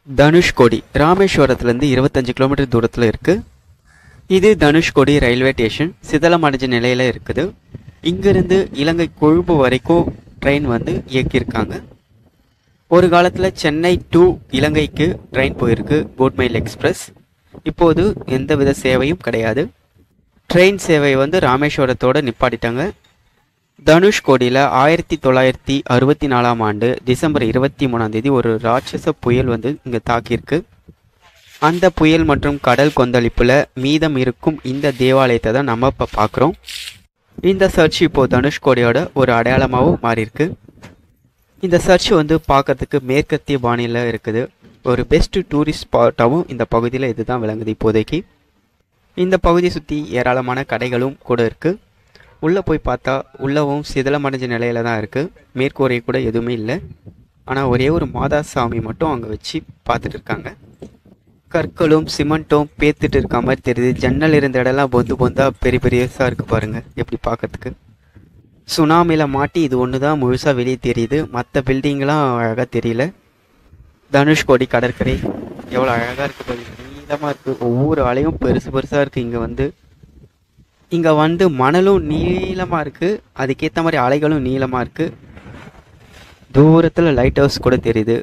தனுஷ்கோடி ராமேஸ்வரத்துலேருந்து இருபத்தஞ்சு கிலோமீட்டர் தூரத்தில் இருக்குது இது தனுஷ்கோடி ரயில்வே ஸ்டேஷன் சிதலம் அடைஞ்ச நிலையில் இருக்குது இங்கிருந்து இலங்கை கொழும்பு வரைக்கும் ட்ரெயின் வந்து இயக்கியிருக்காங்க ஒரு காலத்தில் சென்னை டு இலங்கைக்கு ட்ரெயின் போயிருக்கு போட்மெயில் எக்ஸ்பிரஸ் இப்போது எந்தவித சேவையும் கிடையாது ட்ரெயின் சேவை வந்து ராமேஸ்வரத்தோட நிப்பாட்டிட்டாங்க தனுஷ்கோடியில் ஆயிரத்தி தொள்ளாயிரத்தி அறுபத்தி நாலாம் ஆண்டு டிசம்பர் இருபத்தி மூணாம் தேதி ஒரு ராட்சச புயல் வந்து இங்கே தாக்கியிருக்கு அந்த புயல் மற்றும் கடல் கொந்தளிப்பில் மீதம் இருக்கும் இந்த தேவாலயத்தை தான் நம்ம இப்போ பார்க்குறோம் இந்த சர்ச் இப்போது தனுஷ்கோடியோட ஒரு அடையாளமாகவும் மாறியிருக்கு இந்த சர்ச் வந்து பார்க்கறதுக்கு மேற்கத்திய பாணியில் இருக்குது ஒரு பெஸ்ட் டூரிஸ்ட் ஸ்பாட்டாகவும் இந்த பகுதியில் இதுதான் விளங்குது இப்போதைக்கு இந்த பகுதியை சுற்றி ஏராளமான கடைகளும் கூட இருக்குது உள்ளே போய் பார்த்தா உள்ளவும் சிதிலமடைஞ்ச நிலையில தான் இருக்குது மேற்கூரை கூட எதுவுமே இல்லை ஆனால் ஒரே ஒரு மாதா சாமி மட்டும் அங்கே வச்சு பார்த்துட்டு இருக்காங்க கற்களும் சிமெண்ட்டும் பேத்துட்டு இருக்க மாதிரி தெரியுது ஜன்னல் இருந்த இடம்லாம் பொந்து பொந்தா பெரிய பெரியஸாக இருக்குது பாருங்கள் எப்படி பார்க்கறதுக்கு சுனாமியில் மாட்டி இது ஒன்று தான் முழுசாக வெளியே தெரியுது மற்ற பில்டிங்லாம் அழகாக தெரியல தனுஷ்கோடி கடற்கரை எவ்வளோ அழகாக இருக்குது பாருங்க நீளமாக இருக்குது ஒவ்வொரு அலையும் பெருசு பெருசாக இருக்குது இங்கே வந்து இங்கே வந்து மணலும் நீளமாக இருக்குது அதுக்கேற்ற மாதிரி அலைகளும் நீளமாக இருக்குது தூரத்தில் லைட் ஹவுஸ் கூட தெரியுது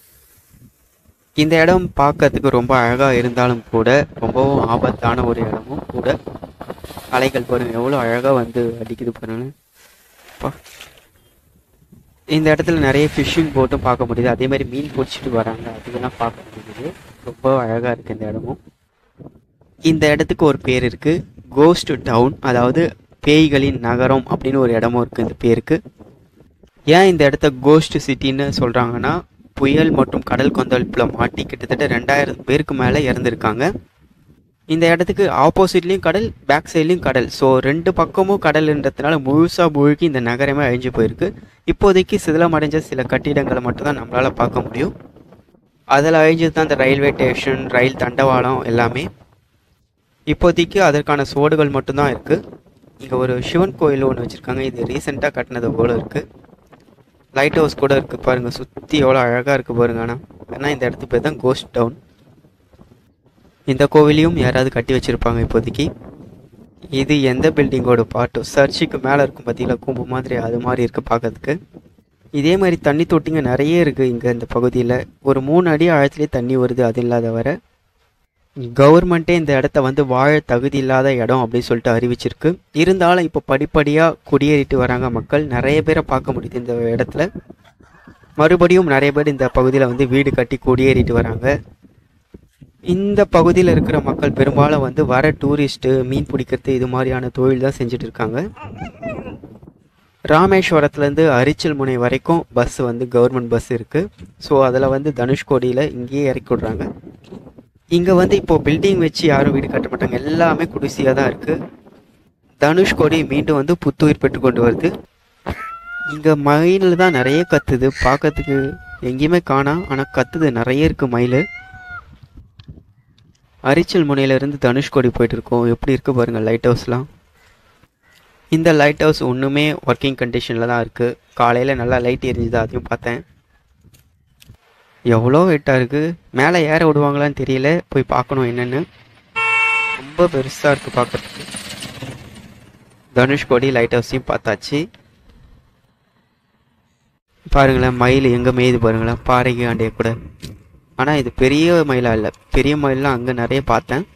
இந்த இடம் பார்க்கறதுக்கு ரொம்ப அழகாக இருந்தாலும் கூட ரொம்பவும் ஆபத்தான ஒரு இடமும் கூட அலைகள் பாருங்க எவ்வளோ அழகாக வந்து அடிக்குது பாருங்க அப்பா. இந்த இடத்துல நிறைய ஃபிஷ்ஷிங் போட்டும் பார்க்க முடியுது அதே மாதிரி மீன் பிடிச்சிட்டு வராங்க அதுக்கெல்லாம் பார்க்க முடியுது ரொம்ப அழகாக இருக்குது இந்த இடமும் இந்த இடத்துக்கு ஒரு பேர் இருக்கு கோஸ்ட் டவுன் அதாவது பேய்களின் நகரம் அப்படின்னு ஒரு இடமும் இருக்கு இந்த பேருக்கு ஏன் இந்த இடத்த கோஸ்ட் சிட்டின்னு சொல்றாங்கன்னா புயல் மற்றும் கடல் கொந்தளிப்பில் மாட்டி கிட்டத்தட்ட ரெண்டாயிரம் பேருக்கு மேலே இறந்துருக்காங்க இந்த இடத்துக்கு ஆப்போசிட்லேயும் கடல் பேக் சைட்லேயும் கடல் ஸோ ரெண்டு பக்கமும் கடல்ன்றதுனால முழுசாக மூழ்கி இந்த நகரமே அழிஞ்சு போயிருக்கு இப்போதைக்கு சிதிலமடைஞ்ச சில கட்டிடங்களை மட்டும்தான் நம்மளால் பார்க்க முடியும் அதில் அழிஞ்சது தான் இந்த ரயில்வே ஸ்டேஷன் ரயில் தண்டவாளம் எல்லாமே இப்போதைக்கு அதற்கான சுவடுகள் மட்டும்தான் இருக்குது இங்கே ஒரு சிவன் கோயில் ஒன்று வச்சுருக்காங்க இது ரீசெண்டாக கட்டினது போல இருக்குது லைட் ஹவுஸ் கூட இருக்குது பாருங்கள் சுற்றி எவ்வளோ அழகாக இருக்குது பாருங்க ஆனால் ஏன்னா இந்த இடத்துக்கு பேர் தான் கோஸ்ட் டவுன் இந்த கோவிலையும் யாராவது கட்டி வச்சுருப்பாங்க இப்போதைக்கு இது எந்த பில்டிங்கோட பாட்டோ சர்ச்சுக்கு மேலே இருக்கும் பார்த்தீங்களா கூம்பு மாதிரி அது மாதிரி இருக்குது பார்க்கறதுக்கு இதே மாதிரி தண்ணி தொட்டிங்க நிறைய இருக்குது இங்கே இந்த பகுதியில் ஒரு மூணு அடி ஆழத்துலேயே தண்ணி வருது அது இல்லாத வர கவர்மெண்ட்டே இந்த இடத்த வந்து வாழ தகுதி இல்லாத இடம் அப்படின்னு சொல்லிட்டு அறிவிச்சிருக்கு இருந்தாலும் இப்போ படிப்படியாக குடியேறிட்டு வராங்க மக்கள் நிறைய பேரை பார்க்க முடியுது இந்த இடத்துல மறுபடியும் நிறைய பேர் இந்த பகுதியில் வந்து வீடு கட்டி குடியேறிட்டு வராங்க இந்த பகுதியில் இருக்கிற மக்கள் பெரும்பாலும் வந்து வர டூரிஸ்ட்டு மீன் பிடிக்கிறது இது மாதிரியான தொழில் தான் செஞ்சுட்டு இருக்காங்க ராமேஸ்வரத்துலேருந்து அரிச்சல் முனை வரைக்கும் பஸ் வந்து கவர்மெண்ட் பஸ் இருக்குது ஸோ அதில் வந்து தனுஷ்கோடியில் இங்கேயே இறக்கி விட்றாங்க இங்கே வந்து இப்போ பில்டிங் வச்சு யாரும் வீடு கட்ட மாட்டாங்க எல்லாமே குடிசையாக தான் இருக்குது தனுஷ்கோடி மீண்டும் வந்து புத்துயிர் பெற்று கொண்டு வருது இங்கே மயில் தான் நிறைய கத்துது பார்க்கறதுக்கு எங்கேயுமே காணாம் ஆனால் கத்துது நிறைய இருக்குது மயில் அரிச்சல் முனையிலேருந்து தனுஷ்கோடி போயிட்டு இருக்கோம் எப்படி இருக்குது பாருங்கள் லைட் ஹவுஸ்லாம் இந்த லைட் ஹவுஸ் ஒன்றுமே ஒர்க்கிங் கண்டிஷனில் தான் இருக்குது காலையில் நல்லா லைட் எரிஞ்சுது அதையும் பார்த்தேன் எவ்வளோ வெயிட்டாக இருக்குது மேலே ஏற விடுவாங்களான்னு தெரியல போய் பார்க்கணும் என்னென்னு ரொம்ப பெருசாக இருக்குது பார்க்கறதுக்கு தனுஷ்கோடி லைட் ஹவுஸையும் பார்த்தாச்சு பாருங்களேன் மயில் எங்கே மேயுது பாருங்களேன் பாறைக்கு ஆண்டிய கூட ஆனால் இது பெரிய மயிலா இல்லை பெரிய மயிலாம் அங்கே நிறைய பார்த்தேன்